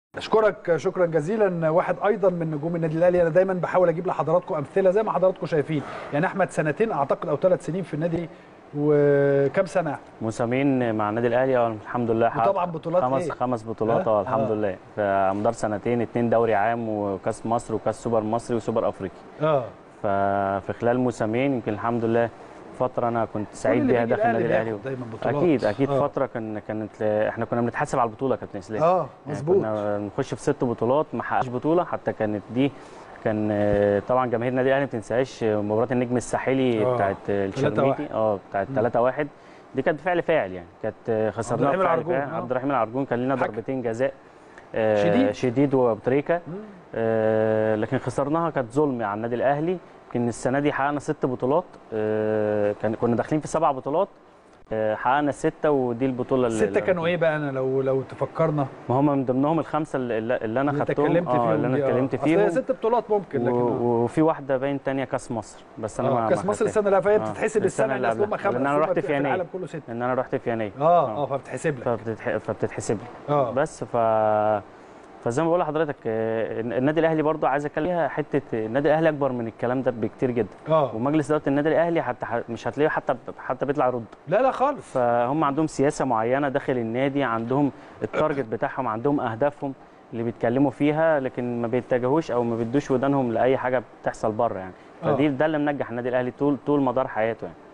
اشكرك شكرا جزيلا واحد ايضا من نجوم النادي الاهلي انا دايما بحاول اجيب لحضراتكم امثله زي ما حضراتكم شايفين يعني احمد سنتين اعتقد او ثلاث سنين في النادي وكم سنه موسمين مع النادي الاهلي اه الحمد لله حقق وطبعا بطولات خمس إيه؟ خمس بطولات ها؟ اه الحمد آه. لله في مدار سنتين اتنين دوري عام وكاس مصر وكاس سوبر مصري وسوبر افريقي اه ففي خلال موسمين يمكن الحمد لله فتره انا كنت سعيد اللي بيها بيجي داخل النادي الأهلي الاهلي بياخد دايما بطولات. اكيد اكيد آه. فتره كان كانت احنا كنا بنتحاسب على البطوله يا كابتن اسلام اه يعني مظبوط كنا نخش في ست بطولات ما حققش بطوله حتى كانت دي كان آه، طبعا جماهير النادي الاهلي ما تنساش آه، مباراه النجم الساحلي آه، بتاعت آه، 3-1. الشرميتي اه بتاعت 3 1 دي كانت بفعل فاعل يعني كانت آه، خسرناها الرحيم بفعل العرجون، فاعل آه. عبد الرحيم العرجون كان لنا حكم. ضربتين جزاء آه، شديد. شديد وبتريكا مم. آه، لكن خسرناها كانت ظلم على النادي الاهلي يمكن السنه دي حققنا ست بطولات آه، كان كنا داخلين في سبع بطولات آه، حققنا السته ودي البطوله اللي السته كانوا ايه بقى انا لو لو تفكرنا ما هم من ضمنهم الخمسه اللي, اللي انا اللي انت خدتهم اتكلمت اه فيهم اللي انا دي، آه. اتكلمت أصل هي فيهم ست بطولات ممكن لكن و- آه. وفي واحده باين تانية كاس مصر بس انا آه، ما كاس ما مصر خدتهاش. السنه اللي فاتت آه، بتتحسب السنة السنه اللي اللي هم قبلها. خمس لأن أنا هم رحت في في يناير. العالم كله ست ان انا رحت في يناير اه اه فبتحسب لك فبتتح... فبتتحسب لي اه بس ف فزي ما بقول لحضرتك آه، النادي الاهلي برضو عايز اتكلم فيها حته النادي الاهلي اكبر من الكلام ده بكتير جدا اه ومجلس اداره النادي الاهلي حتى ح- مش هتلاقيه حتى حتى بيطلع يرد لا لا خالص فهم عندهم سياسه معينه داخل النادي عندهم التارجت بتاعهم عندهم اهدافهم اللي بيتكلموا فيها لكن ما بيتجهوش او ما بيدوش ودانهم لاي حاجه بتحصل بره يعني آه. فدي ده اللي منجح النادي الاهلي طول طول مدار حياته يعني